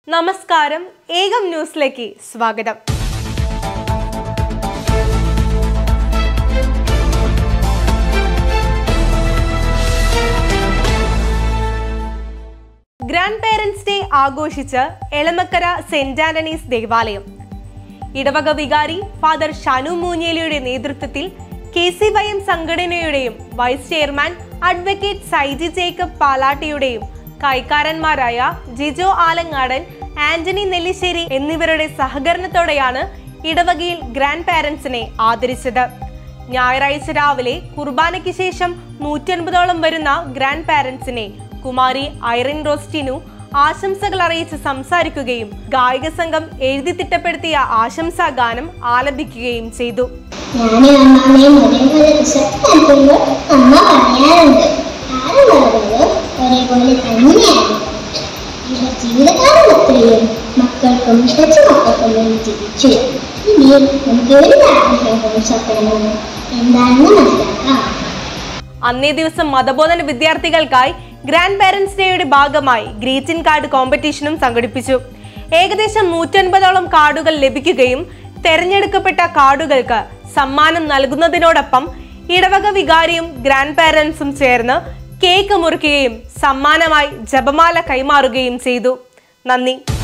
നമസ്കാരം ഏകം ന്യൂസിലേക്ക് സ്വാഗതം ഗ്രാൻഡ് പേരൻസ് ഡേ ആഘോഷിച്ച് എളമക്കര സെന്റ് ആന്റണീസ് ദേവാലയം ഇടവക വികാരി ഫാദർ ഷനു മൂഞ്ഞേലിയുടെ നേതൃത്വത്തിൽ കെ സി വൈ എം സംഘടനയുടെയും vice chairman advocate Saiji Jacob പാലാട്ടിയുടെയും കൈക്കാരന്മാരായ ജിജോ ആലങ്ങാടൻ ആന്റണി നെല്ലിശ്ശേരി എന്നിവരുടെ സഹകരണത്തോടെയാണ് ഇടവകയിൽ ഗ്രാൻഡ് പാരൻസിനെ ആദരിച്ചത് ഞായറാഴ്ച രാവിലെ കുർബാനയ്ക്ക് ശേഷം നൂറ്റൻപതോളം വരുന്ന ഗ്രാൻഡ് പാരൻസിനെ കുമാരി ഐറിൻ റോസ്റ്റിനു ആശംസകൾ അറിയിച്ച് സംസാരിക്കുകയും ഗായക സംഘം എഴുതി തിട്ടപ്പെടുത്തിയ ആശംസാ ഗാനം ആലപിക്കുകയും ചെയ്തു ഞാനും അമ്മാമ്മയും ഒരേപോലെ റിസപ്റ്റ് നടത്തുമ്പോൾ അമ്മ പറയാറുണ്ട് ആറ് മകളുകളും ഒരേപോലെ തന്നെയാണ് ഇവർ ജീവിതകാലം അത്രയും മക്കൾക്കും കൊച്ചുമക്കൾക്കും വേണ്ടി ജീവിച്ചു ഇനി നമുക്ക് ഏത് ആഗ്രഹവും സ്വപ്നവും എന്താണെന്ന് മനസ്സിലാക്കാം അന്നേ ദിവസം മതബോധന വിദ്യാർത്ഥികൾക്കായി ഗ്രാൻഡ് പാരന്റ്സ് ഡേയുടെ ഭാഗമായി ഗ്രീറ്റിംഗ് കാർഡ് കോമ്പറ്റീഷനും സംഘടിപ്പിച്ചു ഏകദേശം നൂറ്റൻപതോളം കാർഡുകൾ ലഭിക്കുകയും തെരഞ്ഞെടുക്കപ്പെട്ട കാർഡുകൾക്ക് സമ്മാനം നൽകുന്നതിനോടൊപ്പം ഇടവക വികാരിയും ഗ്രാൻഡ് പാരന്റ്സും ചേർന്ന് കേക്ക് മുറിക്കുകയും സമ്മാനമായി ജപമാല കൈമാറുകയും ചെയ്തു നന്ദി